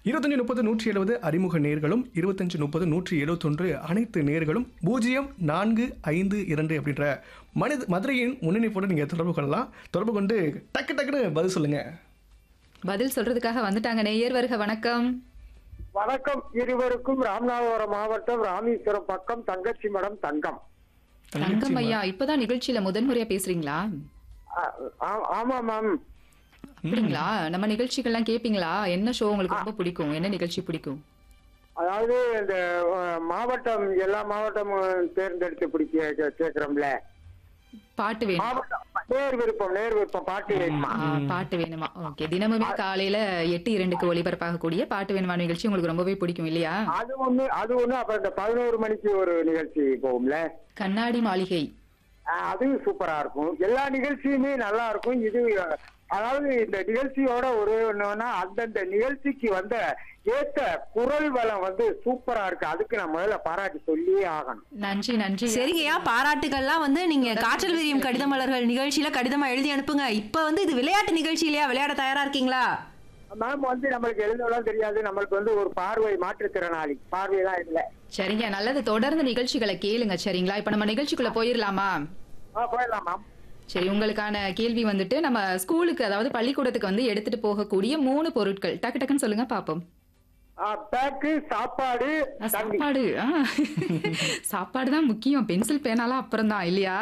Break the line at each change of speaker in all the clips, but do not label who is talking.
இருபத்தஞ்சு முப்பது நூற்றி எழுபது அறிமுக நேர்களும் இருபத்தஞ்சு முப்பது நூற்றி எழுபத்தொன்று அனைத்து நேர்களும் பூஜ்ஜியம் நான்கு ஐந்து இரண்டு அப்படின்ற மனித மதுரையின் முன்னணிப்போடு நீங்கள் தொடர்பு கொள்ளலாம் தொடர்பு கொண்டு டக்கு டக்குன்னு பதில் சொல்லுங்க
பதில் சொல்றதுக்காக வந்துட்டாங்க நேயர் வருக வணக்கம்
வணக்கம் இருவருக்கும் ராமநாதபுரம் மாவட்டம் ராமேஸ்வரம் பக்கம் தங்கச்சி மடம் தங்கம்
தங்கம் ஐயா இப்பதான் நிகழ்ச்சியில முதன்முறையா பேசுறீங்களா
ஆ- ஆ- ஆமா மேம்
அப்படிங்களா நம்ம நிகழ்ச்சிகள்லாம் கேப்பீங்களா என்ன ஷோ உங்களுக்கு ரொம்ப பிடிக்கும் என்ன நிகழ்ச்சி பிடிக்கும்
அதாவது இந்த அஹ், மாவட்டம் எல்லா மாவட்டமும் தேர்ந்தெடுத்து பிடிக்க கே- கேக்குறோம்ல
பாட்டு வேணும்
மாவட்டம் நேர் விருப்பம் நேர் விருப்பம் பாட்டு வேணுமா
ஆ, பாட்டு வேணுமா ஓகே தினமுமே காலையில எட்டு இரண்டுக்கு ஒளிபரப்பாகக்கூடிய பாட்டு வேணுமா நிகழ்ச்சி உங்களுக்கு ரொம்பவே பிடிக்கும் இல்லையா
அது ஒண்ணு அது ஒண்ணு அப்புறம் இந்த பதினோரு மணிக்கு ஒரு நிகழ்ச்சி போகும்ல
கண்ணாடி மாளிகை
ஆஹ், அதுவும் சூப்பரா இருக்கும் எல்லா நிகழ்ச்சியுமே நல்லா இருக்கும் இது அஹ், அதாவது இந்த நிகழ்ச்சியோட ஒரு ஒண்ணுன்னா அந்தந்த நிகழ்ச்சிக்கு வந்த ஏத்த குரல் வளம் வந்து சூப்பரா இருக்கு அதுக்கு நான் முதல்ல பாராட்டி சொல்லியே ஆகணும்
நன்றி நன்றி
சரிங்கய்யா பாராட்டுகள்லாம் வந்து நீங்க காற்றல் விரியும் கடித மலர்கள் நிகழ்ச்சியில கடிதமா எழுதி அனுப்புங்க இப்ப வந்து இது விளையாட்டு நிகழ்ச்சி இல்லையா விளையாட தயாரா இருக்கீங்களா
மேம் வந்து நம்மளுக்கு எழுதலாம் தெரியாது நம்மளுக்கு வந்து ஒரு பார்வை மாற்றுத்திறனாளி பார்வை தான் இல்ல
சரிங்க நல்லது தொடர்ந்து நிகழ்ச்சிகளை கேளுங்க சரிங்களா இப்ப நம்ம நிகழ்ச்சிக்குள்ள போயிடலாமா
ஆ, போயிடலாம் மேம்
சரி உங்களுக்கான கேள்வி வந்துட்டு நம்ம ஸ்கூலுக்கு அதாவது பள்ளிக்கூடத்துக்கு வந்து எடுத்துட்டு போகக்கூடிய மூணு பொருட்கள் டக்கு டக்குன்னு சொல்லுங்க பாப்போம்
பேக்கு சாப்பாடு
ஆ,
தண்ணி
சாப்பாடு ஆ. சாப்பாடு தான் முக்கியம் பென்சில் பேனாலாம் அப்புறம் தான் இல்லையா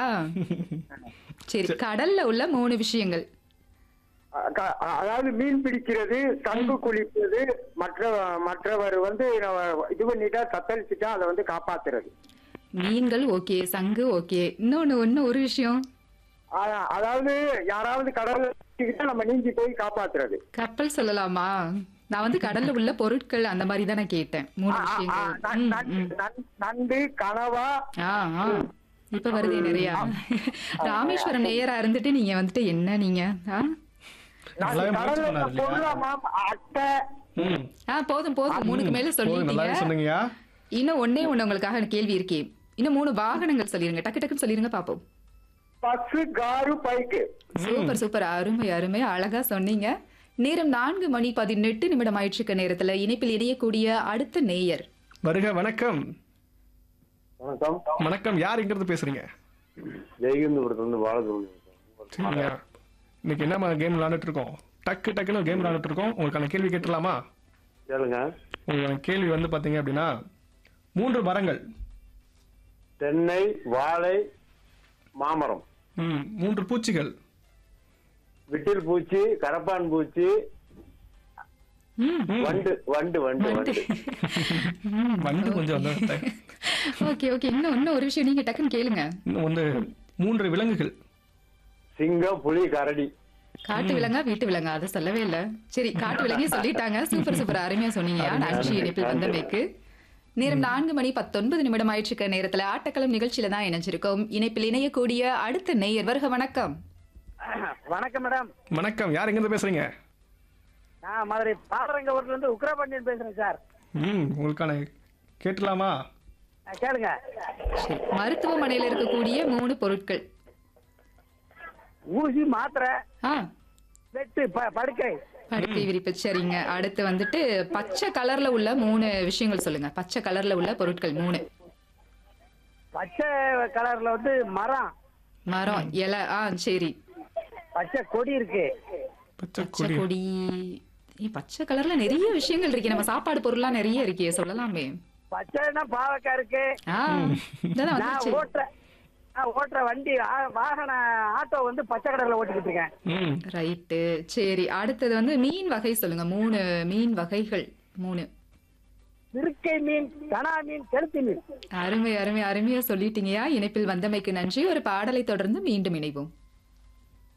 சரி கடல்ல உள்ள மூணு விஷயங்கள்
அ- க- அதாவது மீன் பிடிக்கிறது சங்கு குளிப்பது மற்ற மற்றவர் வந்து நம்ம இது பண்ணிட்டா தத்தளிச்சுட்டா அதை வந்து காப்பாத்துறது
மீன்கள் ஓகே சங்கு ஓகே இன்னொன்னு ஒண்ணு ஒரு விஷயம்
அ- அதாவது யாராவது கடல்ல சிக்கிட்டா நம்ம நீஞ்சி போய் காப்பாத்துறது
கப்பல் சொல்லலாமா நான் வந்து கடல்ல உள்ள பொருட்கள் அந்த மாதிரி தான் நான் கேட்டேன் மூணு
ஆ, ஆ,
விஷயங்கள்
நன்-
ம்,
நன்-
ம்.
நன்- நண்டு கனவா
ஆ ஆ இப்ப வருதே நிறையா ராமேஸ்வரம் நேயரா இருந்துட்டு நீங்க வந்துட்டு என்ன நீங்க ஆ?
நல்லாவே முயற்சி
கடல்ல
பண்ணாரு இல்லையா?
பொருளா மேம் அட்டை
ம்.
ஆ போதும் போதும் மூணுக்கு மேல
போதும்,
சொல்லிட்டீங்க
நல்லாவே சொன்னீங்கயா
இன்னும் ஒண்ணே ஒண்ணு உங்களுக்காக கேள்வி இருக்கே இன்னும் மூணு வாகனங்கள் சொல்லிருங்க டக்கு டக்குன்னு சொல்லிருங்க பாப்போம்
bus car bike
super super அருமை அருமை அழகா சொன்னீங்க நேரம் நான்கு மணி பதினெட்டு நிமிடம் ஆயிடுச்சுக்க நேரத்துல இணைப்பில் இணையக்கூடிய அடுத்த நேயர்
வருக வணக்கம்
வணக்கம்
வணக்கம் யார் இங்கிருந்து பேசுறீங்க
ஜெயகிந்தபுரத்துல இருந்து பாலசுப்ரமணியம்
சரிங்க இன்னைக்கு என்ன கேம் விளையாண்டுட்டு இருக்கோம் டக்கு டக்குன்னு கேம் விளையாண்டுட்டு இருக்கோம் உங்களுக்கான கேள்வி கேட்டுலாமா
கேளுங்க
உங்களுக்கான கேள்வி வந்து பாத்தீங்க அப்படின்னா மூன்று மரங்கள்
தென்னை வாழை மாமரம்
ம், மூன்று பூச்சிகள்
விட்டில் பூச்சி கரப்பான் பூச்சி
ம்,
வண்டு வண்டு வண்டு வண்டு
வந்து கொஞ்சம் வந்து
ஓகே ஓகே இன்னும் இன்னும் ஒரு விஷயம் நீங்க டக்குன்னு கேளுங்க
இன்னும் வந்து மூன்று விலங்குகள்
சிங்கம் புலி கரடி
காட்டு விலங்கா வீட்டு விலங்கா அதை சொல்லவே இல்ல சரி காட்டு விலங்கே சொல்லிட்டாங்க சூப்பர் சூப்பர் அருமையா சொன்னீங்க நன்றி இணைப்பில் வந்தமைக்கு நேரம் நான்கு மணி பத்தொன்பது நிமிடம் ஆயிடுச்சுக்க நேரத்துல ஆட்டக்களம் நிகழ்ச்சியில தான் இணைஞ்சிருக்கோம் இணைப்பில் இணையக்கூடிய அடுத்த நேயர் வருக வணக்கம்
வணக்கம் மேடம்
வணக்கம் யார் எங்கிருந்து பேசுறீங்க
நான் மதுரை பாலரங்கபுரத்துல இருந்து உக்ரபாண்டியன் பேசுறேன் சார்
ம் உங்களுக்கான கேட்டலாமா
கேளுங்க
சரி மருத்துவமனையில இருக்கக்கூடிய மூணு பொருட்கள்
ஊசி மாத்திரை
ஆ
வெட்டு படுக்கை
படுக்கை விரிப்பு சரிங்க அடுத்து வந்துட்டு பச்சை கலர்ல உள்ள மூணு விஷயங்கள் சொல்லுங்க பச்சை கலர்ல உள்ள பொருட்கள் மூணு
பச்சை கலர்ல வந்து மரம்
மரம் இலை ஆ சரி
பச்சை கொடி இருக்கு
பச்சை
பச்சை
கொடி
கொடி ஏய், பச்சை கலர்ல நிறைய விஷயங்கள் இருக்கே நம்ம சாப்பாடு பொருள்லாம் நிறைய இருக்கே சொல்லலாமே
பச்சைன்னா பாவக்காய் இருக்கு
ஆ இதான்
நான்
வந்துருச்சு
ஓட்டுற நான் ஓட்டுற வண்டி ஆ- வாகன ஆட்டோ வந்து பச்சை கலர்ல ஓட்டிக்கிட்டு இருக்கேன்
ம்
ரைட்டு சரி அடுத்தது வந்து மீன் வகை சொல்லுங்க மூணு மீன் வகைகள் மூணு
இருக்கை மீன் கனா மீன் கெளுத்தி மீன்
அருமை அருமை அருமையா சொல்லிட்டீங்கயா இணைப்பில் வந்தமைக்கு நன்றி ஒரு பாடலை தொடர்ந்து மீண்டும் இணைவோம்